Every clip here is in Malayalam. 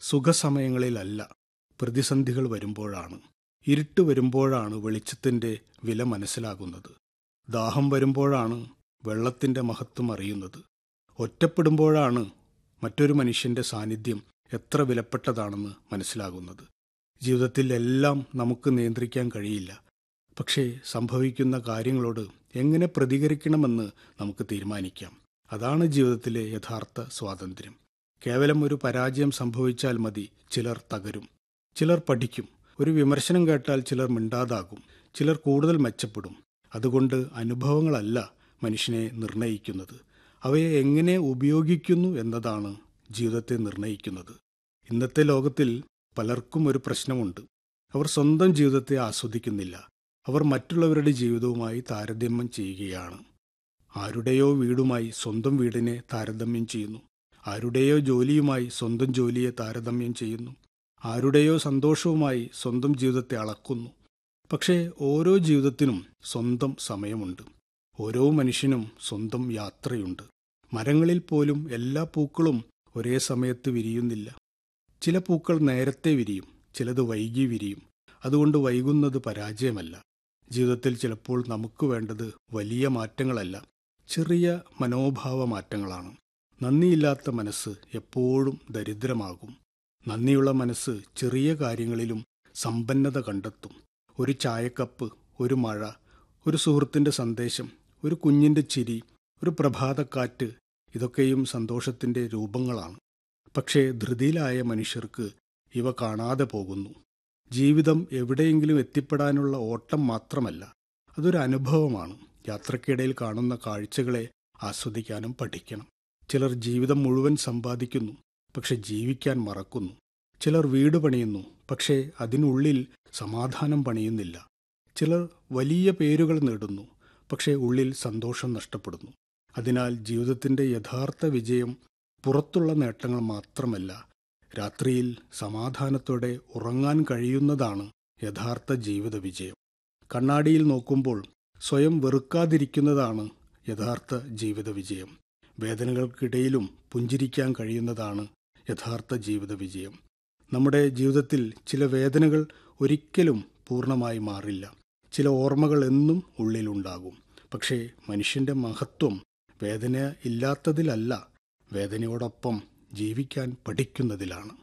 സുഖസമയങ്ങളിലല്ല പ്രതിസന്ധികൾ വരുമ്പോഴാണ് ഇരുട്ട് വരുമ്പോഴാണ് വെളിച്ചത്തിൻ്റെ വില മനസ്സിലാകുന്നത് ദാഹം വരുമ്പോഴാണ് വെള്ളത്തിൻ്റെ മഹത്വം അറിയുന്നത് ഒറ്റപ്പെടുമ്പോഴാണ് മറ്റൊരു മനുഷ്യൻ്റെ സാന്നിധ്യം എത്ര വിലപ്പെട്ടതാണെന്ന് മനസ്സിലാകുന്നത് ജീവിതത്തിൽ എല്ലാം നമുക്ക് നിയന്ത്രിക്കാൻ കഴിയില്ല പക്ഷേ സംഭവിക്കുന്ന കാര്യങ്ങളോട് എങ്ങനെ പ്രതികരിക്കണമെന്ന് നമുക്ക് തീരുമാനിക്കാം അതാണ് ജീവിതത്തിലെ യഥാർത്ഥ സ്വാതന്ത്ര്യം കേവലം ഒരു പരാജയം സംഭവിച്ചാൽ മതി ചിലർ തകരും ചിലർ പഠിക്കും ഒരു വിമർശനം കേട്ടാൽ ചിലർ മിണ്ടാതാകും ചിലർ കൂടുതൽ മെച്ചപ്പെടും അതുകൊണ്ട് അനുഭവങ്ങളല്ല മനുഷ്യനെ നിർണയിക്കുന്നത് അവയെ എങ്ങനെ ഉപയോഗിക്കുന്നു എന്നതാണ് ജീവിതത്തെ നിർണയിക്കുന്നത് ഇന്നത്തെ ലോകത്തിൽ പലർക്കും ഒരു പ്രശ്നമുണ്ട് അവർ സ്വന്തം ജീവിതത്തെ ആസ്വദിക്കുന്നില്ല അവർ മറ്റുള്ളവരുടെ ജീവിതവുമായി താരതമ്യം ചെയ്യുകയാണ് ആരുടെയോ വീടുമായി സ്വന്തം വീടിനെ താരതമ്യം ചെയ്യുന്നു ആരുടെയോ ജോലിയുമായി സ്വന്തം ജോലിയെ താരതമ്യം ചെയ്യുന്നു ആരുടെയോ സന്തോഷവുമായി സ്വന്തം ജീവിതത്തെ അളക്കുന്നു പക്ഷേ ഓരോ ജീവിതത്തിനും സ്വന്തം സമയമുണ്ട് ഓരോ മനുഷ്യനും സ്വന്തം യാത്രയുണ്ട് മരങ്ങളിൽ പോലും എല്ലാ പൂക്കളും ഒരേ സമയത്ത് വിരിയുന്നില്ല ചില പൂക്കൾ നേരത്തെ വിരിയും ചിലത് വൈകി വിരിയും അതുകൊണ്ട് വൈകുന്നത് പരാജയമല്ല ജീവിതത്തിൽ ചിലപ്പോൾ നമുക്ക് വേണ്ടത് വലിയ മാറ്റങ്ങളല്ല ചെറിയ മനോഭാവ മാറ്റങ്ങളാണ് നന്ദിയില്ലാത്ത മനസ്സ് എപ്പോഴും ദരിദ്രമാകും നന്ദിയുള്ള മനസ്സ് ചെറിയ കാര്യങ്ങളിലും സമ്പന്നത കണ്ടെത്തും ഒരു ചായക്കപ്പ് ഒരു മഴ ഒരു സുഹൃത്തിൻ്റെ സന്ദേശം ഒരു കുഞ്ഞിൻ്റെ ചിരി ഒരു പ്രഭാതക്കാറ്റ് ഇതൊക്കെയും സന്തോഷത്തിൻ്റെ രൂപങ്ങളാണ് പക്ഷേ ധൃതിയിലായ മനുഷ്യർക്ക് ഇവ കാണാതെ പോകുന്നു ജീവിതം എവിടെയെങ്കിലും എത്തിപ്പെടാനുള്ള ഓട്ടം മാത്രമല്ല അതൊരു അനുഭവമാണ് യാത്രക്കിടയിൽ കാണുന്ന കാഴ്ചകളെ ആസ്വദിക്കാനും പഠിക്കണം ചിലർ ജീവിതം മുഴുവൻ സമ്പാദിക്കുന്നു പക്ഷെ ജീവിക്കാൻ മറക്കുന്നു ചിലർ വീട് പണിയുന്നു പക്ഷേ അതിനുള്ളിൽ സമാധാനം പണിയുന്നില്ല ചിലർ വലിയ പേരുകൾ നേടുന്നു പക്ഷേ ഉള്ളിൽ സന്തോഷം നഷ്ടപ്പെടുന്നു അതിനാൽ ജീവിതത്തിൻ്റെ യഥാർത്ഥ വിജയം പുറത്തുള്ള നേട്ടങ്ങൾ മാത്രമല്ല രാത്രിയിൽ സമാധാനത്തോടെ ഉറങ്ങാൻ കഴിയുന്നതാണ് യഥാർത്ഥ ജീവിത വിജയം കണ്ണാടിയിൽ നോക്കുമ്പോൾ സ്വയം വെറുക്കാതിരിക്കുന്നതാണ് യഥാർത്ഥ ജീവിത വിജയം വേദനകൾക്കിടയിലും പുഞ്ചിരിക്കാൻ കഴിയുന്നതാണ് യഥാർത്ഥ ജീവിത വിജയം നമ്മുടെ ജീവിതത്തിൽ ചില വേദനകൾ ഒരിക്കലും പൂർണ്ണമായി മാറില്ല ചില ഓർമ്മകൾ എന്നും ഉള്ളിലുണ്ടാകും പക്ഷേ മനുഷ്യന്റെ മഹത്വം വേദന ഇല്ലാത്തതിലല്ല വേദനയോടൊപ്പം ജീവിക്കാൻ പഠിക്കുന്നതിലാണ്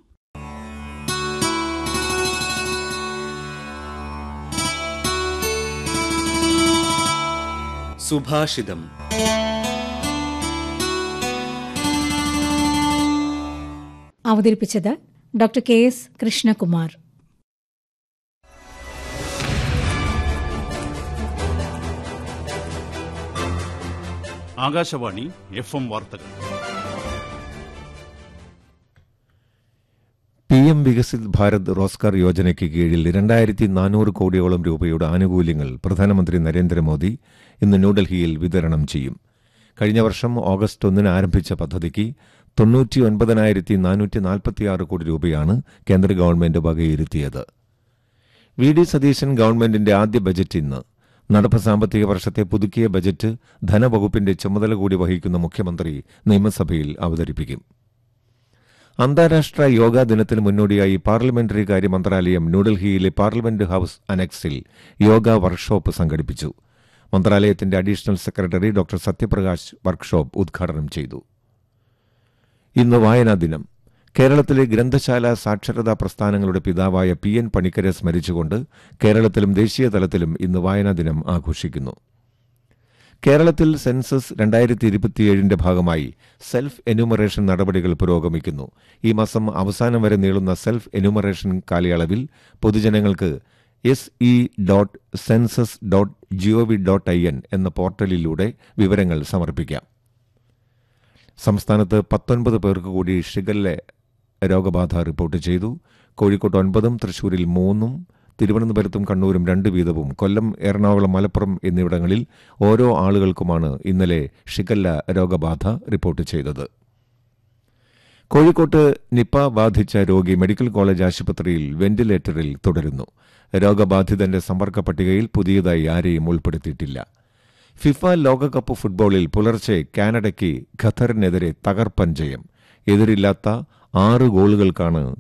സുഭാഷിതം അവതരിപ്പിച്ചത് doctor K S Krishnakumar Akashvani F M വാർത്തകൾ പി എം വികസിത് ഭാരത് റോസ്ഗാർ യോജനയ്ക്ക് കീഴിൽ രണ്ടായിരത്തി നാനൂറ് കോടിയോളം രൂപയുടെ ആനുകൂല്യങ്ങൾ പ്രധാനമന്ത്രി നരേന്ദ്രമോദി ഇന്ന് ന്യൂഡൽഹിയിൽ വിതരണം ചെയ്യും കഴിഞ്ഞ വർഷം ഓഗസ്റ്റ് ഒന്നിന് ആരംഭിച്ച പദ്ധതിക്ക് തൊണ്ണൂറ്റി ഒൻപതിനായിരത്തി നാനൂറ്റി നാൽപ്പത്തിയാറ് കോടി രൂപയാണ് കേന്ദ്ര ഗവൺമെന്റ് വകയിരുത്തിയത് വി ഡി സതീശൻ ഗവൺമെന്റിന്റെ ആദ്യ ബജറ്റ് ഇന്ന് നടപ്പ് സാമ്പത്തിക വർഷത്തെ പുതുക്കിയ ബജറ്റ് ധനവകുപ്പിന്റെ ചുമതല കൂടി വഹിക്കുന്ന മുഖ്യമന്ത്രി നിയമസഭയിൽ അവതരിപ്പിക്കും അന്താരാഷ്ട്ര യോഗാ ദിനത്തിന് മുന്നോടിയായി പാർലമെന്ററി കാര്യ മന്ത്രാലയം ന്യൂഡൽഹിയിലെ പാർലമെന്റ് ഹൌസ് അനക്സിൽ യോഗ വർക്ക്ഷോപ്പ് സംഘടിപ്പിച്ചു മന്ത്രാലയത്തിന്റെ additional secretary doctor Satyaprakash workshop ഉദ്ഘാടനം ചെയ്തു ഇന്ന് വായനാ ദിനം കേരളത്തിലെ ഗ്രന്ഥശാല സാക്ഷരതാ പ്രസ്ഥാനങ്ങളുടെ പിതാവായ പി എൻ പണിക്കരെ സ്മരിച്ചുകൊണ്ട് കേരളത്തിലും ദേശീയ തലത്തിലും ഇന്ന് വായനാ ദിനം ആഘോഷിക്കുന്നു കേരളത്തിൽ സെൻസസ് രണ്ടായിരത്തി ഇരുപത്തിയേഴിന്റെ ഭാഗമായി സെൽഫ് എന്യൂമറേഷൻ നടപടികൾ പുരോഗമിക്കുന്നു ഈ മാസം അവസാനം വരെ നീളുന്ന സെൽഫ് എന്യൂമറേഷൻ കാലയളവിൽ പൊതുജനങ്ങൾക്ക് S E dot census dot G O V dot I N എന്ന പോർട്ടലിലൂടെ വിവരങ്ങൾ സമർപ്പിക്കാം സംസ്ഥാനത്ത് പത്തൊൻപത് പേർക്ക് കൂടി ഷിഗല്ല രോഗബാധ റിപ്പോർട്ട് ചെയ്തു കോഴിക്കോട്ട് ഒൻപതും തൃശൂരിൽ മൂന്നും തിരുവനന്തപുരത്തും കണ്ണൂരും രണ്ട് വീതവും കൊല്ലം എറണാകുളം മലപ്പുറം എന്നിവിടങ്ങളിൽ ഓരോ ആളുകൾക്കുമാണ് ഇന്നലെ ഷിഗല്ല രോഗബാധ റിപ്പോർട്ട് ചെയ്തത് കോഴിക്കോട്ട് നിപ്പ ബാധിച്ച രോഗി മെഡിക്കൽ കോളേജ് ആശുപത്രിയിൽ വെന്റിലേറ്ററിൽ തുടരുന്നു രോഗബാധിതന്റെ സമ്പർക്ക പട്ടികയിൽ പുതിയതായി ആരെയും ഉൾപ്പെടുത്തിയിട്ടില്ല ഫിഫ ലോകകപ്പ് ഫുട്ബോളിൽ പുലർച്ചെ കാനഡയ്ക്ക് ഖത്തറിനെതിരെ തകർപ്പൻ ജയം എതിരില്ലാത്ത ആറ് ഗോളുകൾക്കാണ്